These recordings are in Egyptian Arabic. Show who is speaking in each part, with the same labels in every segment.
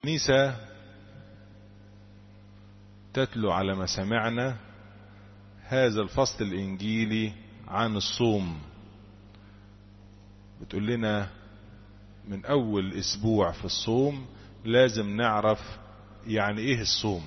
Speaker 1: الكنيسة تتلو على ما سمعنا هذا الفصل الإنجيلي عن الصوم بتقول لنا من أول أسبوع في الصوم لازم نعرف يعني إيه الصوم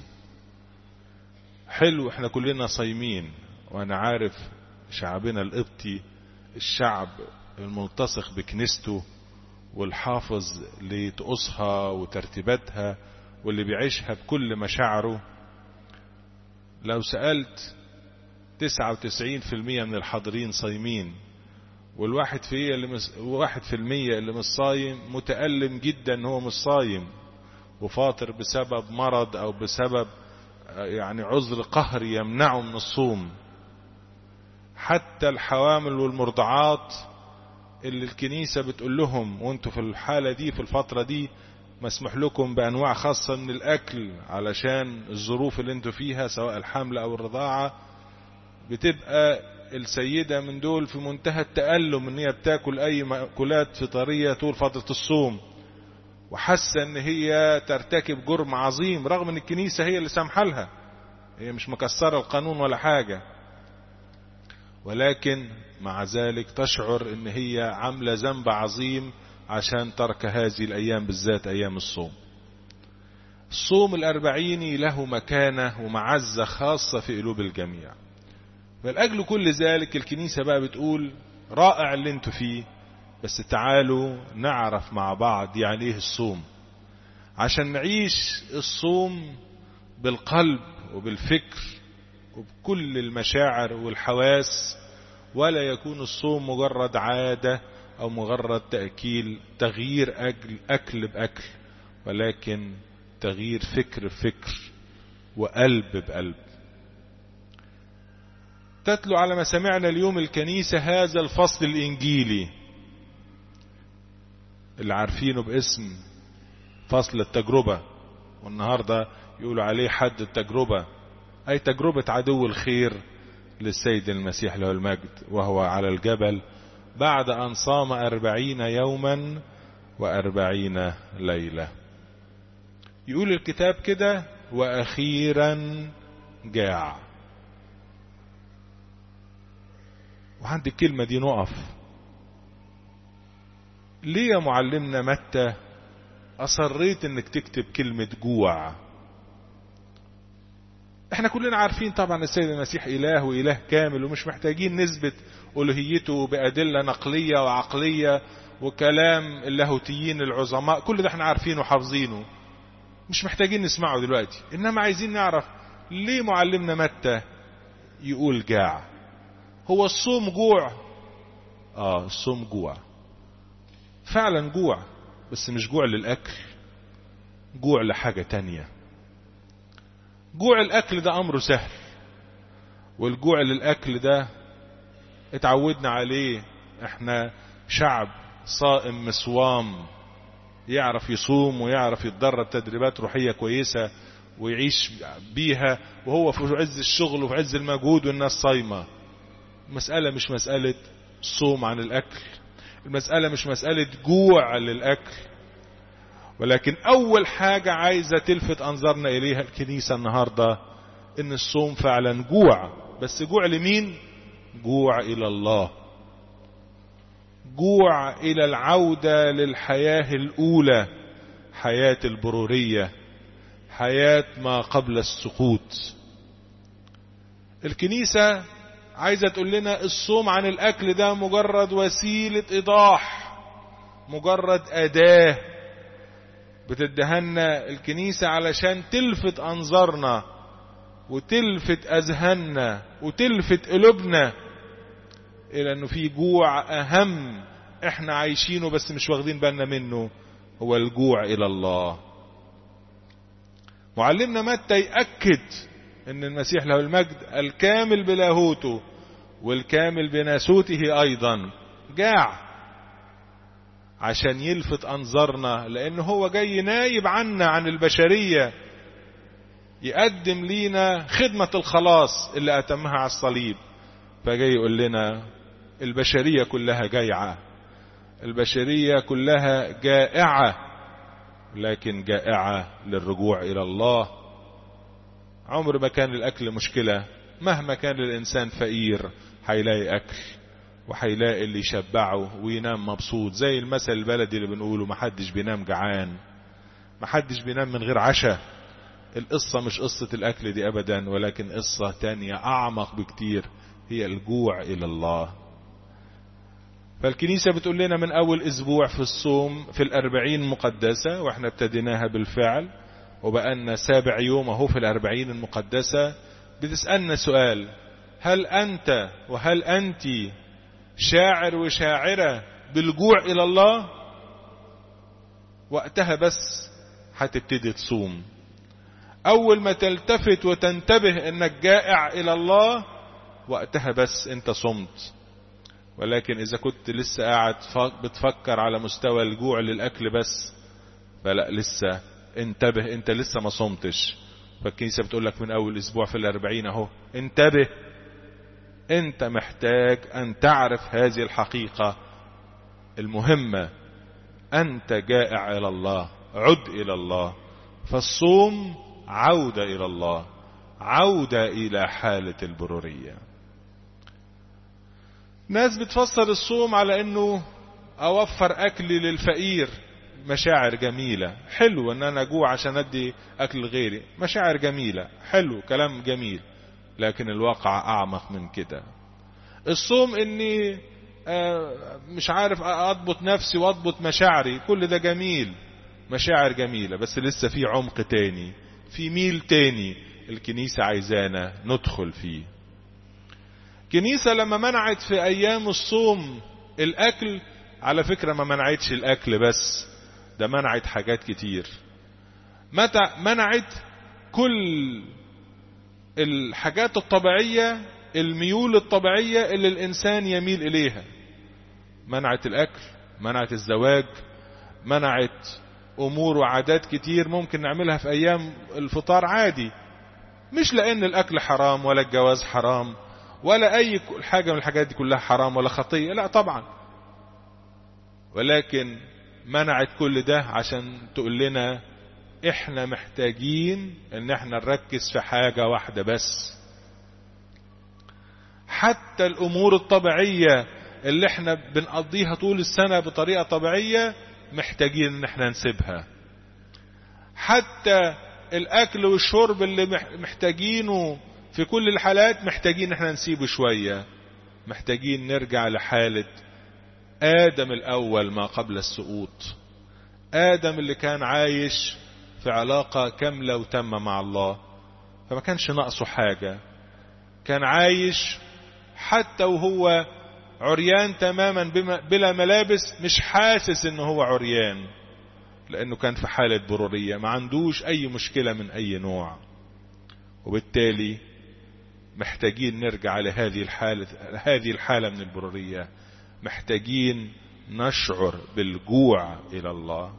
Speaker 1: حلو احنا كلنا صايمين وانا عارف شعبنا القبطي الشعب الملتصق بكنيسته والحافظ لطقوسها وترتيباتها واللي بيعيشها بكل مشاعره لو سألت 99% من الحاضرين صايمين والواحد في اللي مس... واحد في المية اللي مش صايم متألم جدا ان هو مش صايم وفاطر بسبب مرض او بسبب يعني عذر قهري يمنعه من الصوم حتى الحوامل والمرضعات اللي الكنيسة بتقول لهم وانتوا في الحالة دي في الفترة دي مسموح لكم بأنواع خاصة من الأكل علشان الظروف اللي انتوا فيها سواء الحمل أو الرضاعة بتبقى السيدة من دول في منتهى التألم ان هي بتاكل أي مأكولات فطرية طول فترة الصوم وحاسة ان هي ترتكب جرم عظيم رغم ان الكنيسة هي اللي سامحة لها هي مش مكسرة القانون ولا حاجة ولكن مع ذلك تشعر ان هي عاملة ذنب عظيم عشان ترك هذه الايام بالذات ايام الصوم الصوم الاربعيني له مكانة ومعزة خاصة في قلوب الجميع فلأجل كل ذلك الكنيسة بقى بتقول رائع اللي انتوا فيه بس تعالوا نعرف مع بعض يعني ايه الصوم عشان نعيش الصوم بالقلب وبالفكر وبكل المشاعر والحواس ولا يكون الصوم مجرد عادة او مجرد تأكيل تغيير أكل, أكل بأكل ولكن تغيير فكر بفكر وقلب بقلب تتلو على ما سمعنا اليوم الكنيسة هذا الفصل الإنجيلي اللي عارفينه باسم فصل التجربة والنهاردة يقولوا عليه حد التجربة أي تجربة عدو الخير للسيد المسيح له المجد وهو على الجبل بعد أن صام أربعين يوما وأربعين ليلة يقول الكتاب كده وأخيرا جاع وعند الكلمة دي نقف ليه يا معلمنا متى أصريت انك تكتب كلمة جوع احنا كلنا عارفين طبعا السيد المسيح اله واله كامل ومش محتاجين نثبت الوهيته بادله نقليه وعقليه وكلام اللاهوتيين العظماء كل ده احنا عارفينه وحافظينه مش محتاجين نسمعه دلوقتي انما عايزين نعرف ليه معلمنا متى يقول جاع هو الصوم جوع اه الصوم جوع فعلا جوع بس مش جوع للاكل جوع لحاجة تانية جوع الاكل ده امره سهل والجوع للاكل ده اتعودنا عليه احنا شعب صائم مسوام يعرف يصوم ويعرف يتدرب تدريبات روحية كويسة ويعيش بيها وهو في عز الشغل وفي عز المجهود والناس صايمة مسألة مش مسألة صوم عن الأكل المسألة مش مسألة جوع للأكل ولكن أول حاجة عايزة تلفت أنظارنا إليها الكنيسة النهاردة إن الصوم فعلا جوع بس جوع لمين؟ جوع إلى الله جوع إلى العودة للحياة الأولى حياة البرورية حياة ما قبل السقوط الكنيسة عايزة تقول لنا الصوم عن الأكل ده مجرد وسيلة إيضاح مجرد أداة بتدهنا الكنيسة علشان تلفت أنظارنا وتلفت أذهاننا وتلفت قلوبنا إلى أنه في جوع أهم إحنا عايشينه بس مش واخدين بالنا منه هو الجوع إلى الله معلمنا متى يأكد ان المسيح له المجد الكامل بلاهوته والكامل بناسوته ايضا جاع عشان يلفت انظارنا لان هو جاي نايب عنا عن البشرية يقدم لينا خدمة الخلاص اللي اتمها على الصليب فجاي يقول لنا البشرية كلها جايعة البشرية كلها جائعة لكن جائعة للرجوع إلى الله عمر ما كان الأكل مشكلة مهما كان الإنسان فقير هيلاقي أكل وهيلاقي اللي يشبعه وينام مبسوط زي المثل البلدي اللي بنقوله محدش بينام جعان محدش بينام من غير عشاء القصة مش قصة الأكل دي أبدا ولكن قصة تانية أعمق بكتير هي الجوع إلى الله فالكنيسة بتقول لنا من أول أسبوع في الصوم في الأربعين مقدسة وإحنا ابتديناها بالفعل وبقالنا سابع يوم أهو في الأربعين المقدسة بتسألنا سؤال هل أنت وهل أنت شاعر وشاعرة بالجوع إلى الله وقتها بس هتبتدي تصوم أول ما تلتفت وتنتبه أنك جائع إلى الله وقتها بس أنت صمت ولكن إذا كنت لسه قاعد بتفكر على مستوى الجوع للأكل بس فلا لسه انتبه أنت لسه ما صمتش فالكنيسة بتقول لك من أول أسبوع في الأربعين أهو انتبه أنت محتاج أن تعرف هذه الحقيقة المهمة أنت جائع إلى الله عد إلى الله فالصوم عودة إلى الله عودة إلى حالة البرورية ناس بتفسر الصوم على أنه أوفر أكلي للفقير مشاعر جميلة حلو أن أنا أجوع عشان أدي أكل غيري مشاعر جميلة حلو كلام جميل لكن الواقع أعمق من كده الصوم أني مش عارف أضبط نفسي وأضبط مشاعري كل ده جميل مشاعر جميلة بس لسه في عمق تاني في ميل تاني الكنيسة عايزانا ندخل فيه كنيسة لما منعت في أيام الصوم الأكل على فكرة ما منعتش الأكل بس ده منعت حاجات كتير متى منعت كل الحاجات الطبيعية الميول الطبيعية اللي الإنسان يميل إليها منعت الأكل منعت الزواج منعت أمور وعادات كتير ممكن نعملها في أيام الفطار عادي مش لأن الأكل حرام ولا الجواز حرام ولا أي حاجة من الحاجات دي كلها حرام ولا خطية لا طبعا ولكن منعت كل ده عشان تقول لنا احنا محتاجين ان احنا نركز في حاجة واحدة بس حتى الامور الطبيعية اللي احنا بنقضيها طول السنة بطريقة طبيعية محتاجين ان احنا نسيبها حتى الاكل والشرب اللي محتاجينه في كل الحالات محتاجين ان احنا نسيبه شوية محتاجين نرجع لحالة آدم الأول ما قبل السقوط آدم اللي كان عايش في علاقة كاملة وتامة مع الله فما كانش ناقصه حاجة كان عايش حتى وهو عريان تماما بلا ملابس مش حاسس انه هو عريان لانه كان في حالة برورية ما عندوش اي مشكلة من اي نوع وبالتالي محتاجين نرجع لهذه الحالة هذه الحالة من البرورية محتاجين نشعر بالجوع الى الله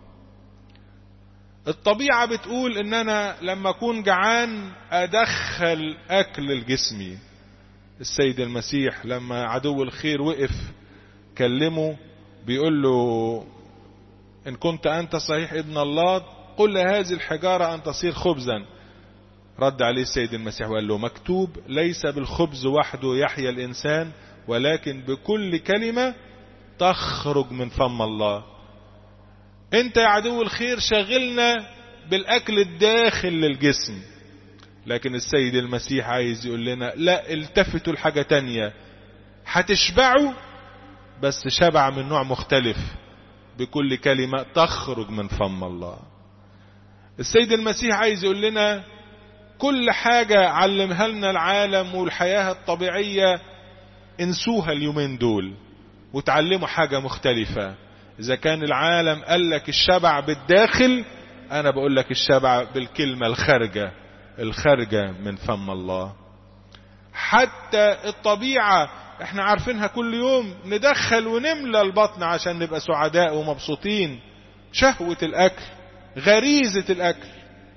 Speaker 1: الطبيعة بتقول ان انا لما اكون جعان ادخل اكل لجسمي السيد المسيح لما عدو الخير وقف كلمه بيقول له ان كنت انت صحيح ابن الله قل لهذه الحجارة ان تصير خبزا رد عليه السيد المسيح وقال له مكتوب ليس بالخبز وحده يحيا الانسان ولكن بكل كلمة تخرج من فم الله انت يا عدو الخير شغلنا بالاكل الداخل للجسم لكن السيد المسيح عايز يقول لنا لا التفتوا لحاجة تانية هتشبعوا بس شبع من نوع مختلف بكل كلمة تخرج من فم الله السيد المسيح عايز يقول لنا كل حاجة علمها لنا العالم والحياة الطبيعية انسوها اليومين دول وتعلموا حاجة مختلفة إذا كان العالم قال لك الشبع بالداخل أنا بقول لك الشبع بالكلمة الخارجة الخارجة من فم الله حتى الطبيعة احنا عارفينها كل يوم ندخل ونملى البطن عشان نبقى سعداء ومبسوطين شهوة الأكل غريزة الأكل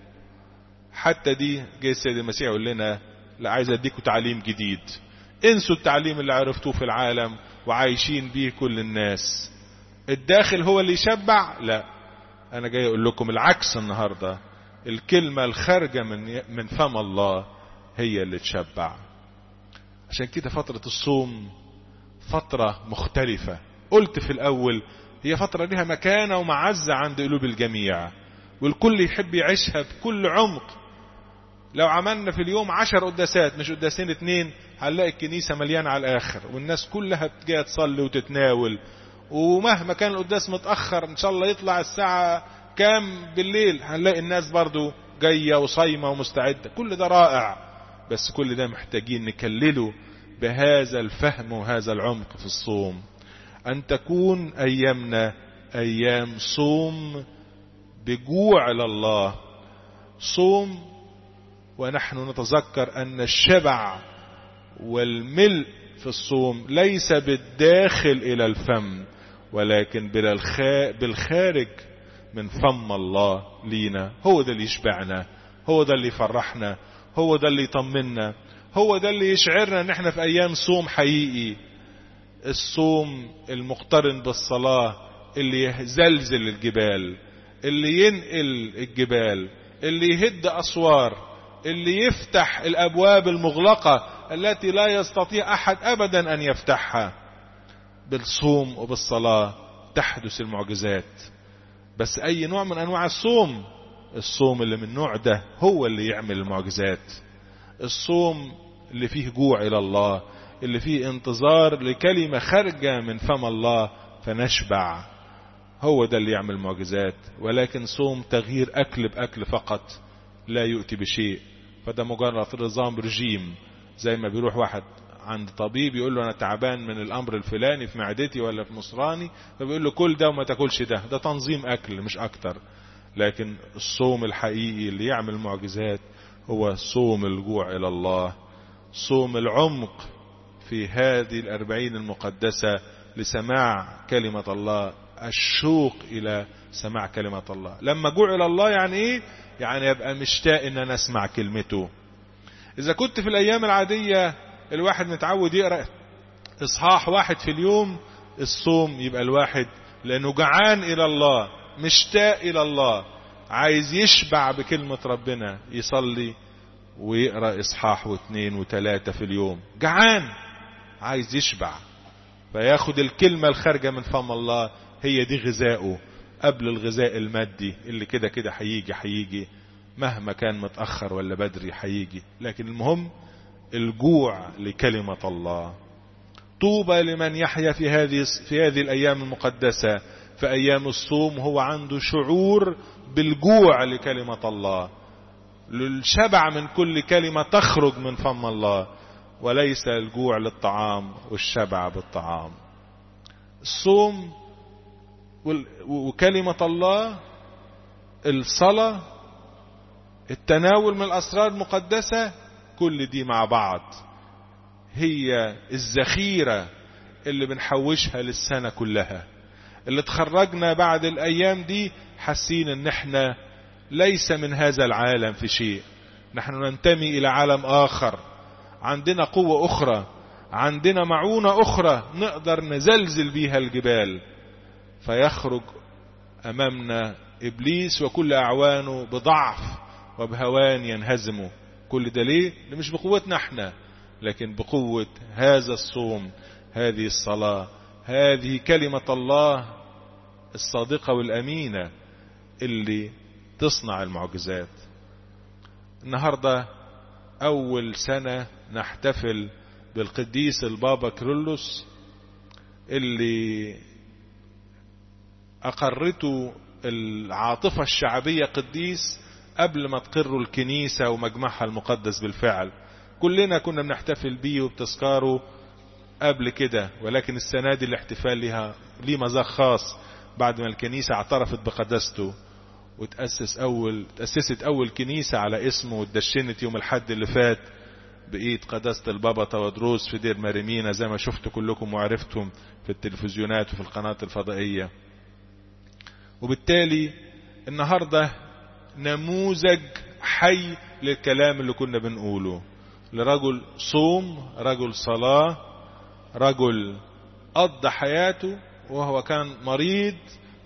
Speaker 1: حتى دي جاي السيد المسيح يقول لنا لا عايز اديكم تعليم جديد انسوا التعليم اللي عرفتوه في العالم وعايشين بيه كل الناس الداخل هو اللي يشبع لا انا جاي اقول لكم العكس النهاردة الكلمة الخارجة من, من فم الله هي اللي تشبع عشان كده فترة الصوم فترة مختلفة قلت في الاول هي فترة لها مكانة ومعزة عند قلوب الجميع والكل يحب يعيشها بكل عمق لو عملنا في اليوم عشر قداسات مش قداسين اتنين هنلاقي الكنيسة مليانة على الآخر والناس كلها جاية تصلي وتتناول ومهما كان القداس متأخر إن شاء الله يطلع الساعة كام بالليل هنلاقي الناس برضو جاية وصايمة ومستعدة كل ده رائع بس كل ده محتاجين نكلله بهذا الفهم وهذا العمق في الصوم أن تكون أيامنا أيام صوم بجوع لله صوم ونحن نتذكر أن الشبع والملء في الصوم ليس بالداخل إلى الفم ولكن بالخارج من فم الله لينا هو ده اللي يشبعنا هو ده اللي يفرحنا هو ده اللي يطمنا هو ده اللي يشعرنا ان احنا في ايام صوم حقيقي الصوم المقترن بالصلاة اللي يزلزل الجبال اللي ينقل الجبال اللي يهد اسوار اللي يفتح الابواب المغلقة التي لا يستطيع احد ابدا ان يفتحها بالصوم وبالصلاة تحدث المعجزات بس اي نوع من انواع الصوم الصوم اللي من النوع ده هو اللي يعمل المعجزات الصوم اللي فيه جوع الى الله اللي فيه انتظار لكلمة خارجة من فم الله فنشبع هو ده اللي يعمل معجزات ولكن صوم تغيير اكل باكل فقط لا يؤتي بشيء فده مجرد نظام رجيم زي ما بيروح واحد عند طبيب يقول له انا تعبان من الامر الفلاني في معدتي ولا في مصراني فبيقول له كل ده وما تاكلش ده ده تنظيم اكل مش اكتر لكن الصوم الحقيقي اللي يعمل معجزات هو صوم الجوع الى الله صوم العمق في هذه الاربعين المقدسة لسماع كلمة الله الشوق الى سماع كلمة الله لما جوع الى الله يعني ايه يعني يبقى مشتاق ان انا اسمع كلمته اذا كنت في الايام العادية الواحد متعود يقرأ اصحاح واحد في اليوم الصوم يبقى الواحد لانه جعان الى الله مشتاق الى الله عايز يشبع بكلمة ربنا يصلي ويقرأ اصحاح واثنين وثلاثة في اليوم جعان عايز يشبع فياخد الكلمة الخارجة من فم الله هي دي غذائه قبل الغذاء المادي اللي كده كده هيجي هيجي مهما كان متأخر ولا بدري هيجي لكن المهم الجوع لكلمة الله طوبى لمن يحيا في هذه في هذه الايام المقدسة في ايام الصوم هو عنده شعور بالجوع لكلمة الله للشبع من كل كلمة تخرج من فم الله وليس الجوع للطعام والشبع بالطعام الصوم وكلمة الله الصلاة التناول من الأسرار المقدسة كل دي مع بعض هي الذخيرة اللي بنحوشها للسنة كلها اللي تخرجنا بعد الأيام دي حاسين ان احنا ليس من هذا العالم في شيء نحن ننتمي إلى عالم آخر عندنا قوة أخرى عندنا معونة أخرى نقدر نزلزل بيها الجبال فيخرج أمامنا إبليس وكل أعوانه بضعف وبهوان ينهزموا كل ده ليه؟ مش بقوتنا احنا لكن بقوة هذا الصوم هذه الصلاة هذه كلمة الله الصادقة والأمينة اللي تصنع المعجزات النهاردة أول سنة نحتفل بالقديس البابا كرولوس اللي أقرته العاطفة الشعبية قديس قبل ما تقر الكنيسة ومجمعها المقدس بالفعل كلنا كنا بنحتفل بيه وبتذكاره قبل كده ولكن السنة دي الاحتفال لها ليه مذاق خاص بعد ما الكنيسة اعترفت بقداسته وتأسس أول تأسست أول كنيسة على اسمه واتدشنت يوم الحد اللي فات بإيد قداسة البابا تودروس في دير مريمينا زي ما شفتوا كلكم وعرفتم في التلفزيونات وفي القناة الفضائية وبالتالي النهاردة نموذج حي للكلام اللي كنا بنقوله لرجل صوم رجل صلاة رجل قضى حياته وهو كان مريض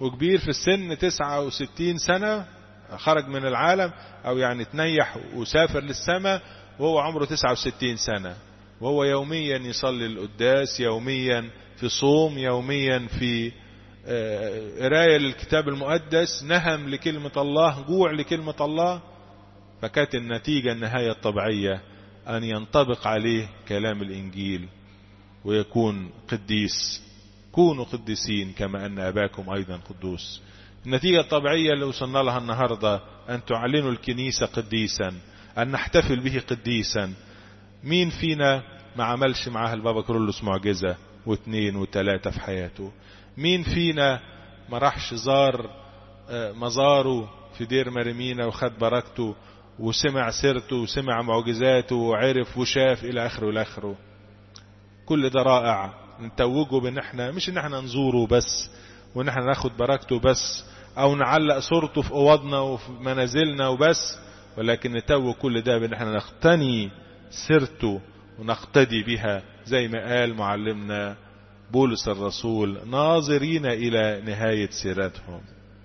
Speaker 1: وكبير في السن 69 سنة خرج من العالم او يعني تنيح وسافر للسماء وهو عمره 69 سنة وهو يوميا يصلي القداس يوميا في صوم يوميا في قراية للكتاب المقدس نهم لكلمة الله جوع لكلمة الله فكانت النتيجة النهاية الطبيعية أن ينطبق عليه كلام الإنجيل ويكون قديس كونوا قديسين كما أن أباكم أيضا قدوس النتيجة الطبيعية اللي وصلنا لها النهاردة أن تعلنوا الكنيسة قديسا أن نحتفل به قديسا مين فينا ما عملش معاه البابا كرولوس معجزة واثنين وثلاثة في حياته مين فينا ما راحش زار مزاره في دير مريمينا وخد بركته وسمع سيرته وسمع معجزاته وعرف وشاف الى اخره الى اخره كل ده رائع نتوجه بان احنا مش ان احنا نزوره بس وان احنا ناخد بركته بس او نعلق صورته في اوضنا وفي منازلنا وبس ولكن نتوج كل ده بان احنا نقتني سيرته ونقتدي بها زي ما قال معلمنا بولس الرسول ناظرين الى نهاية سيرتهم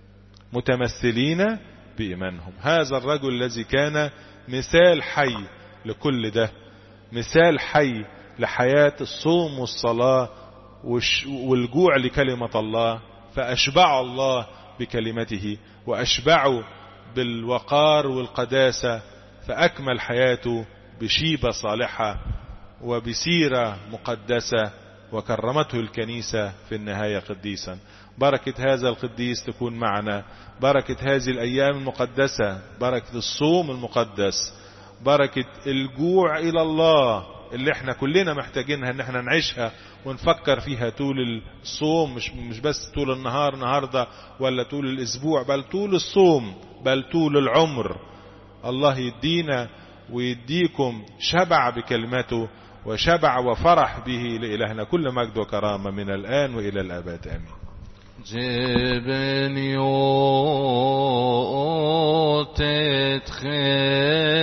Speaker 1: متمثلين بإيمانهم هذا الرجل الذي كان مثال حي لكل ده مثال حي لحياة الصوم والصلاة والجوع لكلمة الله فأشبع الله بكلمته وأشبعه بالوقار والقداسة فأكمل حياته بشيبة صالحة وبسيرة مقدسة وكرمته الكنيسة في النهاية قديسا بركة هذا القديس تكون معنا بركة هذه الأيام المقدسة بركة الصوم المقدس بركة الجوع إلى الله اللي احنا كلنا محتاجينها ان احنا نعيشها ونفكر فيها طول الصوم مش, مش بس طول النهار النهاردة ولا طول الاسبوع بل طول الصوم بل طول العمر الله يدينا ويديكم شبع بكلمته وشبع وفرح به لإلهنا كل مجد وكرامة من الآن وإلى الأبد آمين
Speaker 2: جبن يوتت خير